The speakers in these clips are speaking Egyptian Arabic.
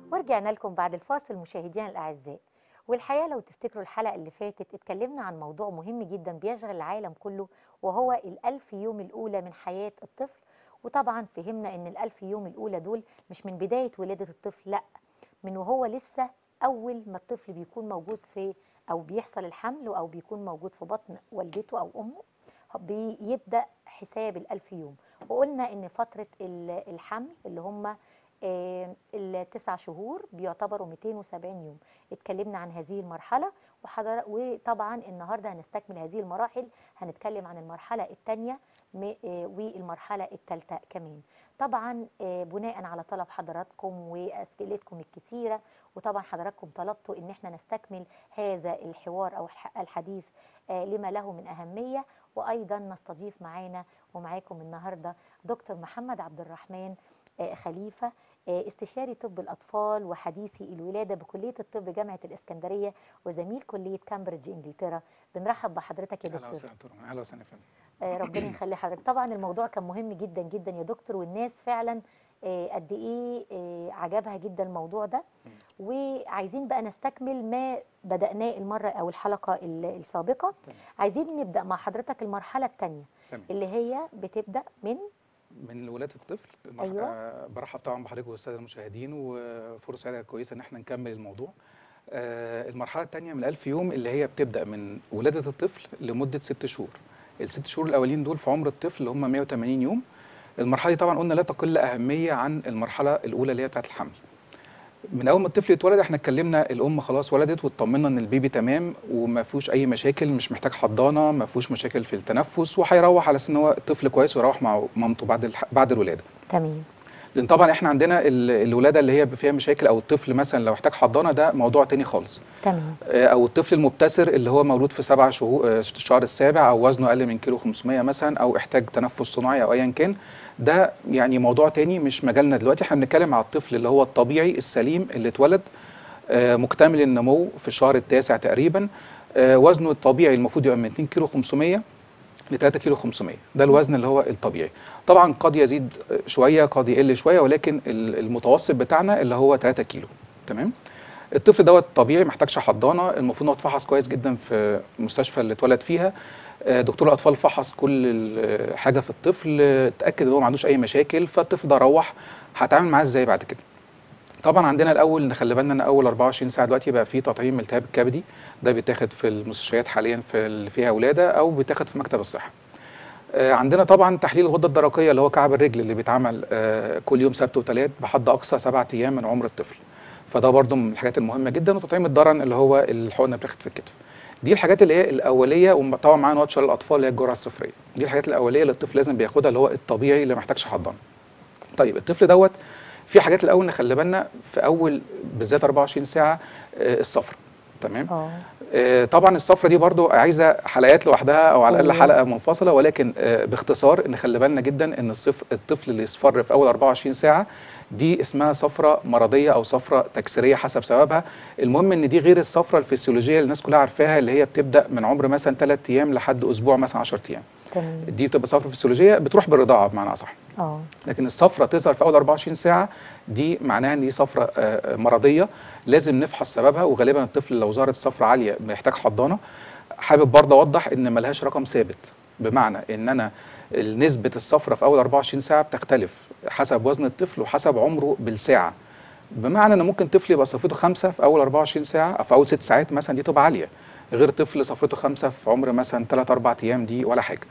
ورجعنا لكم بعد الفاصل مشاهدينا الأعزاء والحقيقة لو تفتكروا الحلقة اللي فاتت اتكلمنا عن موضوع مهم جدا بيشغل العالم كله وهو الألف يوم الأولى من حياة الطفل وطبعا فهمنا ان الألف يوم الأولى دول مش من بداية ولادة الطفل لا من وهو لسه أول ما الطفل بيكون موجود في أو بيحصل الحمل أو بيكون موجود في بطن والدته أو أمه بيبدأ حساب الألف يوم وقلنا ان فترة ال- الحمل اللي هم آه، التسع شهور بيعتبروا 270 يوم اتكلمنا عن هذه المرحلة وحضر وطبعا النهاردة هنستكمل هذه المراحل هنتكلم عن المرحلة الثانية والمرحلة الثالثة كمان طبعا آه، بناء على طلب حضراتكم وأسئلتكم الكتيرة وطبعا حضراتكم طلبتوا ان احنا نستكمل هذا الحوار او الح- الحديث آه، لما له من أهمية وأيضا نستضيف معانا ومعاكم النهاردة دكتور محمد عبد الرحمن آه، خليفة آه، استشاري طب الأطفال وحديثي الولادة بكلية الطب جامعة الإسكندرية وزميل كلية كامبريدج إنجلترا بنرحب بحضرتك يا اهلا دكتور وسهلا دكتور اهلا وسهلا يا فندم آه، ربنا يخلي حضرتك طبعا الموضوع كان مهم جدا جدا يا دكتور والناس فعلا آه، قد ايه آه، عجبها جدا الموضوع ده وعايزين بقى نستكمل ما بدأناه المرة أو الحلقة ال- السابقة تمام. عايزين نبدأ مع حضرتك المرحلة الثانية تمام. اللي هي بتبدأ من من ولاده الطفل مر- أيوة. آه، برحب طبعا بحضرتك والساده المشاهدين وفرصه سعيده كويسه ان احنا نكمل الموضوع آه، المرحله الثانيه من 1000 يوم اللي هي بتبدا من ولاده الطفل لمده ست شهور الست شهور الاولين دول في عمر الطفل اللي هم 180 يوم المرحله دي طبعا قلنا لا تقل اهميه عن المرحله الاولى اللي هي بتاعه الحمل من اول ما الطفل يتولد احنا اتكلمنا الام خلاص ولدت واطمنا ان البيبي تمام وما فيهوش اي مشاكل مش محتاج حضانه ما فيهوش مشاكل في التنفس وهيروح على اساس ان هو الطفل كويس ويروح مع مامته بعد الح... بعد الولاده تمام لان طبعا احنا عندنا ال- الولاده اللي هي فيها مشاكل او الطفل مثلا لو احتاج حضانه ده موضوع تاني خالص تمام آه، او الطفل المبتسر اللي هو مولود في سبع شهور آه، الشهر السابع او وزنه اقل من كيلو 500 مثلا او احتاج تنفس صناعي او ايا كان ده يعني موضوع تاني مش مجالنا دلوقتي احنا بنتكلم على الطفل اللي هو الطبيعي السليم اللي اتولد آه، مكتمل النمو في الشهر التاسع تقريبا آه، وزنه الطبيعي المفروض يبقى من 2 كيلو 500 ل 3 كيلو 500 ده الوزن اللي هو الطبيعي طبعا قد يزيد آه، شويه قد يقل شويه ولكن ال- المتوسط بتاعنا اللي هو 3 كيلو تمام الطفل دوت طبيعي محتاجش حضانه المفروض ان هو اتفحص كويس جدا في المستشفى اللي اتولد فيها آه، دكتور الاطفال فحص كل ال- حاجه في الطفل آه، اتاكد ان هو ما عندوش اي مشاكل فالطفل ده روح هتعامل معاه ازاي بعد كده طبعا عندنا الاول نخلي بالنا ان اول 24 ساعه دلوقتي بقى في تطعيم التهاب الكبدي ده بيتاخد في المستشفيات حاليا في اللي فيها ولاده او بيتاخد في مكتب الصحه آه، عندنا طبعا تحليل الغده الدرقيه اللي هو كعب الرجل اللي بيتعمل آه، كل يوم سبت وثلاث بحد اقصى سبعة ايام من عمر الطفل فده برضو من الحاجات المهمه جدا وتطعيم الضرن اللي هو الحقنه اللي بتاخد في الكتف دي الحاجات اللي هي الاوليه وطبعا معانا واتشر الاطفال اللي هي الجرعه الصفريه دي الحاجات الاوليه اللي الطفل لازم بياخدها اللي هو الطبيعي اللي ما محتاجش حضانه طيب الطفل دوت في حاجات الاول نخلي بالنا في اول بالذات 24 ساعه آه، الصفرة تمام اه آه، طبعا الصفرة دي برضو عايزه حلقات لوحدها او على الاقل أيوة. حلقه منفصله ولكن آه، باختصار نخلي بالنا جدا ان الصف الطفل اللي يصفر في اول 24 ساعه دي اسمها صفرة مرضيه او صفرة تكسيريه حسب سببها المهم ان دي غير الصفرة الفسيولوجيه اللي الناس كلها عارفاها اللي هي بتبدا من عمر مثلا 3 ايام لحد اسبوع مثلا 10 ايام تمام دي بتبقى صفرة فسيولوجيه بتروح بالرضاعه بمعنى اصح اه لكن الصفرة تظهر في اول 24 ساعه دي معناها ان دي صفرة آه، آه، مرضيه لازم نفحص سببها وغالبا الطفل لو ظهرت صفرة عاليه محتاج حضانه حابب برضه اوضح ان ملهاش رقم ثابت بمعنى ان انا نسبه الصفرة في اول 24 ساعه بتختلف حسب وزن الطفل وحسب عمره بالساعه بمعنى ان ممكن طفل يبقى صفرته خمسة في اول 24 ساعه او في اول ست ساعات مثلا دي تبقى عاليه غير طفل صفرته خمسة في عمر مثلا 3 4 ايام دي ولا حاجه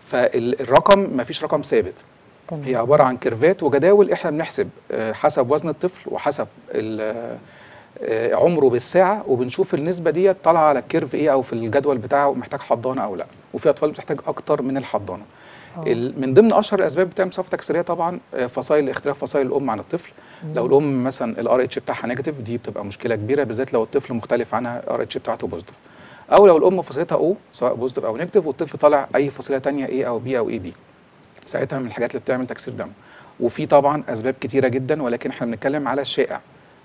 فالرقم مفيش رقم ثابت هي تمام عباره عن كيرفات وجداول احنا بنحسب آه، حسب وزن الطفل وحسب ال- آه، عمره بالساعه وبنشوف النسبه دي طالعه على الكيرف ايه او في الجدول بتاعه محتاج حضانه او لا وفي اطفال بتحتاج اكتر من الحضانه آه. ال- من ضمن اشهر الاسباب بتاعمل صفة تكسيريه طبعا آه، فصائل اختلاف فصائل الام عن الطفل لو الام مثلا الار اتش بتاعها نيجاتيف دي بتبقى مشكله كبيره بالذات لو الطفل مختلف عنها الار اتش بتاعته بوزيتيف او لو الام فصيلتها او سواء بوزيتيف او نيجاتيف والطفل طالع اي فصيله ثانيه اي او بي او اي بي ساعتها من الحاجات اللي بتعمل تكسير دم وفي طبعا اسباب كتيره جدا ولكن احنا بنتكلم على الشائع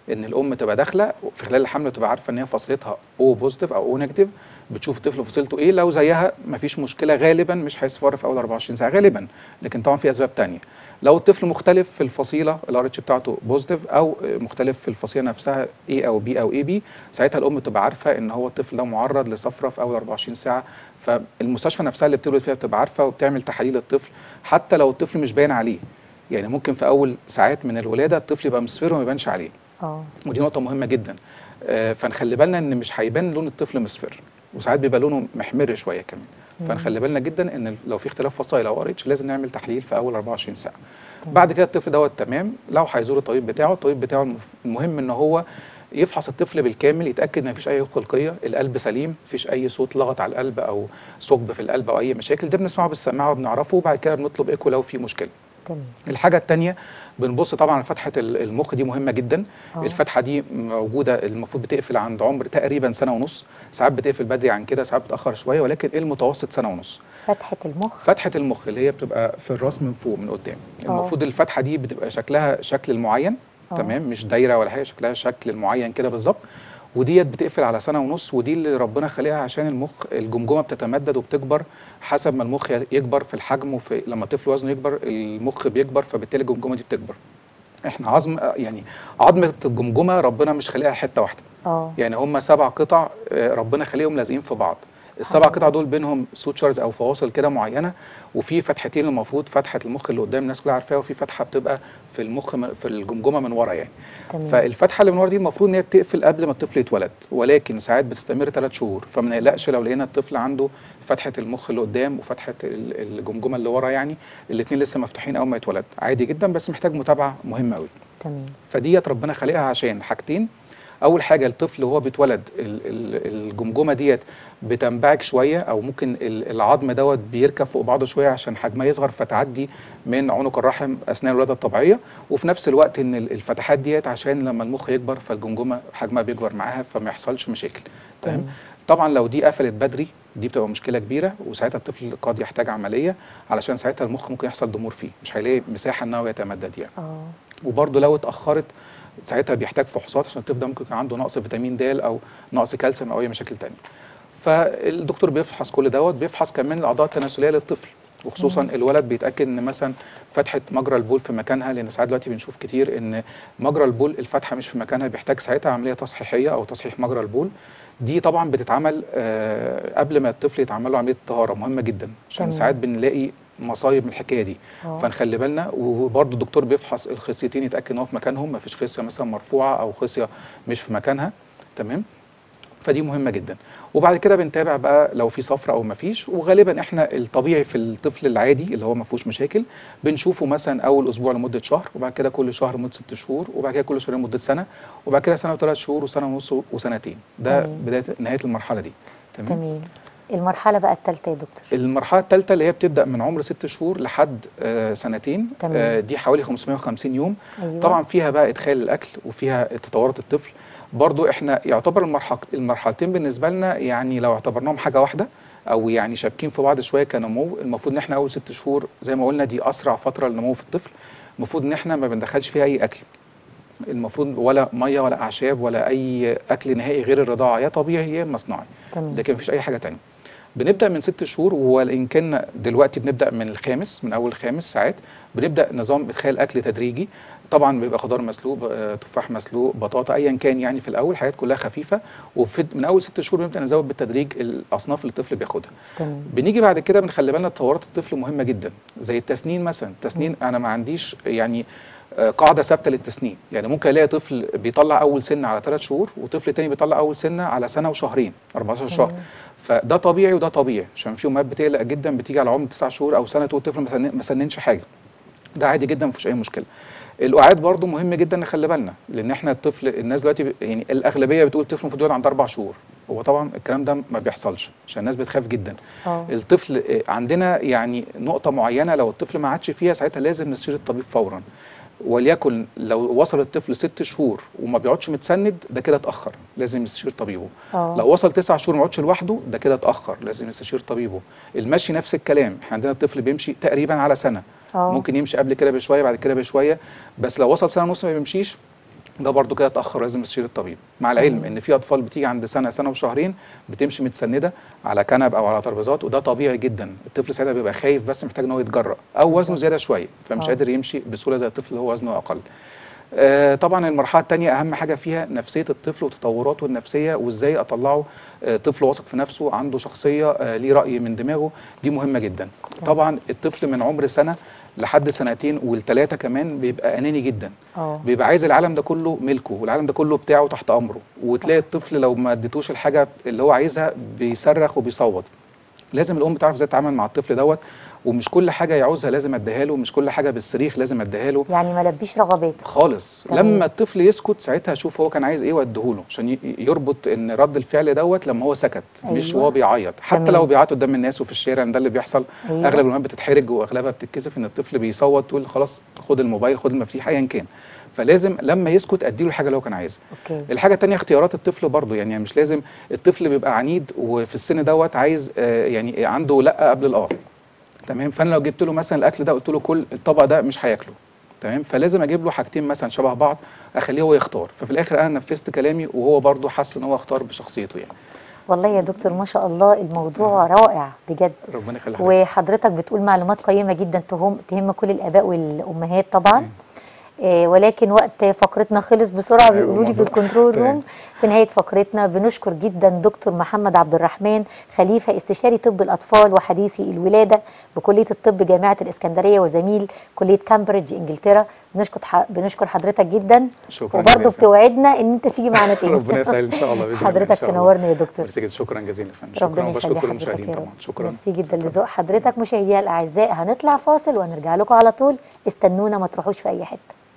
ان الام تبقى داخله في خلال الحمل تبقى عارفه ان هي فصيلتها او بوزيتيف او او نيجاتيف بتشوف الطفل فصيلته ايه لو زيها مفيش مشكله غالبا مش هيصفر في اول 24 ساعه غالبا لكن طبعا في اسباب تانية لو الطفل مختلف في الفصيله الار اتش بتاعته بوزيتيف او مختلف في الفصيله نفسها اي او بي او اي بي ساعتها الام تبقى عارفه ان هو الطفل ده معرض لصفرة في اول 24 ساعه فالمستشفى نفسها اللي بتولد فيها بتبقى عارفه وبتعمل تحاليل الطفل حتى لو الطفل مش باين عليه يعني ممكن في اول ساعات من الولاده الطفل يبقى مصفر وما يبانش عليه اه ودي نقطه مهمه جدا آه، فنخلي بالنا ان مش هيبان لون الطفل مصفر وساعات بيبقى لونه محمر شويه كمان فنخلي بالنا جدا ان لو في اختلاف فصائل او ار اتش لازم نعمل تحليل في اول 24 ساعه تمام. بعد كده الطفل دوت تمام لو هيزور الطبيب بتاعه الطبيب بتاعه المف- المهم ان هو يفحص الطفل بالكامل يتاكد ان مفيش اي خلقيه القلب سليم مفيش اي صوت لغط على القلب او ثقب في القلب او اي مشاكل ده بنسمعه بالسماعه وبنعرفه وبعد كده بنطلب ايكو لو في مشكله تمام الحاجة التانية بنبص طبعا على فتحة ال- المخ دي مهمة جدا آه. الفتحة دي موجودة المفروض بتقفل عند عمر تقريبا سنة ونص ساعات بتقفل بدري عن كده ساعات بتأخر شوية ولكن المتوسط سنة ونص فتحه المخ فتحة المخ اللي هي بتبقى في الراس من فوق من قدام آه. المفروض الفتحة دي بتبقى شكلها شكل المعين آه. تمام مش دايرة ولا حاجة شكلها شكل المعين كده بالظبط وديت بتقفل على سنة ونص ودي اللي ربنا خلقها عشان المخ الجمجمة بتتمدد وبتكبر حسب ما المخ يكبر في الحجم وفي لما الطفل وزنه يكبر المخ بيكبر فبالتالي الجمجمة دي بتكبر احنا عظم يعني عظمة الجمجمة ربنا مش خلقها حتة واحدة اه يعني هم سبع قطع آه، ربنا خليهم لازقين في بعض السبع الله. قطع دول بينهم سوتشرز او فواصل كده معينه وفي فتحتين المفروض فتحه المخ اللي قدام الناس كلها عارفاها وفي فتحه بتبقى في المخ من- في الجمجمه من ورا يعني تمام فالفتحه اللي من ورا دي المفروض ان هي بتقفل قبل ما الطفل يتولد ولكن ساعات بتستمر ثلاث شهور فما نقلقش لو لقينا الطفل عنده فتحه المخ اللي قدام وفتحه ال- الجمجمه اللي ورا يعني الاثنين لسه مفتوحين اول ما يتولد عادي جدا بس محتاج متابعه مهمه قوي تمام فديت ربنا خالقها عشان حاجتين اول حاجه الطفل وهو بيتولد ال- ال- الجمجمه ديت بتنبعج شويه او ممكن ال- العظم دوت بيركب فوق بعضه شويه عشان حجمها يصغر فتعدي من عنق الرحم اثناء الولاده الطبيعيه وفي نفس الوقت ان ال- الفتحات ديت عشان لما المخ يكبر فالجمجمه حجمها بيكبر معاها فما يحصلش مشاكل تمام تمام. طبعا لو دي قفلت بدري دي بتبقى مشكله كبيره وساعتها الطفل قد يحتاج عمليه علشان ساعتها المخ ممكن يحصل ضمور فيه مش هيلاقي مساحه ان هو يتمدد يعني اه وبرضه لو اتاخرت ساعتها بيحتاج فحوصات عشان الطفل ده ممكن يكون عنده نقص فيتامين د او نقص كالسيوم او اي مشاكل تانية فالدكتور بيفحص كل دوت بيفحص كمان الاعضاء التناسليه للطفل وخصوصا الولد بيتاكد ان مثلا فتحه مجرى البول في مكانها لان ساعات دلوقتي بنشوف كتير ان مجرى البول الفتحه مش في مكانها بيحتاج ساعتها عمليه تصحيحيه او تصحيح مجرى البول دي طبعا بتتعمل آه، قبل ما الطفل يتعمل له عمليه طهاره مهمه جدا عشان تمام. ساعات بنلاقي مصايب من الحكايه دي آه. فنخلي بالنا وبرضه الدكتور بيفحص الخصيتين يتاكد ان هو في مكانهم ما فيش خصيه مثلا مرفوعه او خصيه مش في مكانها تمام فدي مهمه جدا وبعد كده بنتابع بقى لو في صفرة او ما فيش وغالبا احنا الطبيعي في الطفل العادي اللي هو ما فيهوش مشاكل بنشوفه مثلا اول اسبوع لمده شهر وبعد كده كل شهر لمده ست شهور وبعد كده كل شهرين لمده سنه وبعد كده سنه وثلاث شهور وسنه ونص وسنتين ده تمام. بدايه نهايه المرحله دي تمام تمام المرحله بقى الثالثه يا دكتور المرحله الثالثه اللي هي بتبدا من عمر ست شهور لحد آه سنتين تمام. آه دي حوالي 550 يوم ايوه طبعا فيها بقى ادخال الاكل وفيها تطورات الطفل برضو احنا يعتبر المرحله المرحلتين بالنسبه لنا يعني لو اعتبرناهم حاجه واحده او يعني شابكين في بعض شويه كنمو المفروض ان احنا اول ست شهور زي ما قلنا دي اسرع فتره للنمو في الطفل المفروض ان احنا ما بندخلش فيها اي اكل المفروض ولا ميه ولا اعشاب ولا اي اكل نهائي غير الرضاعه يا طبيعي يا اما صناعي تمام لكن مفيش اي حاجه تانية بنبدا من ست شهور وان كان دلوقتي بنبدا من الخامس من اول خامس ساعات بنبدا نظام ادخال اكل تدريجي طبعا بيبقى خضار مسلوق آه، تفاح مسلوق بطاطا ايا كان يعني في الاول حاجات كلها خفيفه وفي من اول ست شهور بنبدا نزود بالتدريج الاصناف اللي الطفل بياخدها تمام بنيجي بعد كده بنخلي بالنا تطورات الطفل مهمه جدا زي التسنين مثلا التسنين انا ما عنديش يعني آه، قاعده ثابته للتسنين يعني ممكن الاقي طفل بيطلع اول سنه على ثلاث شهور وطفل تاني بيطلع اول سنه على سنه وشهرين 14 شهر تمام. فده طبيعي وده طبيعي عشان في امهات بتقلق جدا بتيجي على عمر تسع شهور او سنه تقول الطفل ما سنن- ما سننش حاجه ده عادي جدا مفيش اي مشكله القعاد برضو مهم جدا نخلي بالنا لان احنا الطفل الناس دلوقتي ب- يعني الاغلبيه بتقول الطفل المفروض يقعد عند اربع شهور هو طبعا الكلام ده ما بيحصلش عشان الناس بتخاف جدا اه الطفل آه، عندنا يعني نقطه معينه لو الطفل ما عادش فيها ساعتها لازم نستشير الطبيب فورا وليكن لو وصل الطفل ست شهور وما بيقعدش متسند ده كده اتاخر لازم يستشير طبيبه اه لو وصل تسع شهور ما يقعدش لوحده ده كده اتاخر لازم يستشير طبيبه المشي نفس الكلام احنا عندنا الطفل بيمشي تقريبا على سنه اه ممكن يمشي قبل كده بشويه بعد كده بشويه بس لو وصل سنه ونص ما بيمشيش ده برضو كده اتاخر لازم استشير الطبيب مع العلم مم. ان في اطفال بتيجي عند سنه سنه وشهرين بتمشي متسنده على كنب او على ترابيزات وده طبيعي جدا الطفل ساعتها بيبقى خايف بس محتاج ان هو يتجرأ او وزنه بالظبط. زياده شويه فمش آه. قادر يمشي بسهوله زي الطفل اللي هو وزنه اقل آه، طبعا المرحله الثانيه اهم حاجه فيها نفسيه الطفل وتطوراته النفسيه وازاي اطلعه آه، طفل واثق في نفسه عنده شخصيه آه، ليه راي من دماغه دي مهمه جدا طبعا الطفل من عمر سنه لحد سنتين والثلاثه كمان بيبقى اناني جدا اه بيبقى عايز العالم ده كله ملكه والعالم ده كله بتاعه تحت امره وتلاقي صح. الطفل لو ما اديتوش الحاجه اللي هو عايزها بيصرخ وبيصوت لازم الام تعرف ازاي تتعامل مع الطفل دوت ومش كل حاجه يعوزها لازم اديها له مش كل حاجه بالصريخ لازم اديها له يعني ما لبيش رغباته خالص تمام. لما الطفل يسكت ساعتها اشوف هو كان عايز ايه واديهوله عشان ي- يربط ان رد الفعل دوت لما هو سكت مش أيوة. وهو بيعيط حتى تمام. لو بيعيط قدام الناس وفي الشارع ده اللي بيحصل أيوة. اغلب الامهات بتتحرج واغلبها بتتكسف ان الطفل بيصوت تقول خلاص خد الموبايل خد المفاتيح ايا كان فلازم لما يسكت اديله الحاجه اللي هو كان عايزها اوكي الحاجه التانية اختيارات الطفل برضو يعني مش لازم الطفل بيبقى عنيد وفي السن دوت عايز آه، يعني عنده لا قبل الاه تمام فانا لو جبت له مثلا الاكل ده قلت له كل الطبق ده مش هياكله تمام فلازم اجيب له حاجتين مثلا شبه بعض اخليه هو يختار ففي الاخر انا نفذت كلامي وهو برضو حس ان هو اختار بشخصيته يعني والله يا دكتور ما شاء الله الموضوع رائع بجد ربنا يخلي حضرتك وحضرتك بتقول معلومات قيمة جدا تهم تهم كل الآباء والأمهات طبعا آه ولكن وقت فقرتنا خلص بسرعة أيوة بيقولوا لي في الموضوع. الكنترول تمام. روم في نهاية فقرتنا بنشكر جدا دكتور محمد عبد الرحمن خليفة استشاري طب الأطفال وحديثي الولادة بكلية الطب جامعة الإسكندرية وزميل كلية كامبريدج إنجلترا بنشكر ح- بنشكر حضرتك جدا شكرا وبرضه جزيلا. بتوعدنا إن أنت تيجي معانا تاني ربنا يسهل ان شاء الله باذن الله إن حضرتك شاء الله. تنورنا يا دكتور ميرسي جدا شكرا جزيلا يا فندم شكرا ربنا وبشكر يخلي كل حضرتك المشاهدين يا رب طبعا شكرا ميرسي جدا لذوق حضرتك مشاهدينا الاعزاء هنطلع فاصل وهنرجع لكم على طول استنونا ما تروحوش في اي حته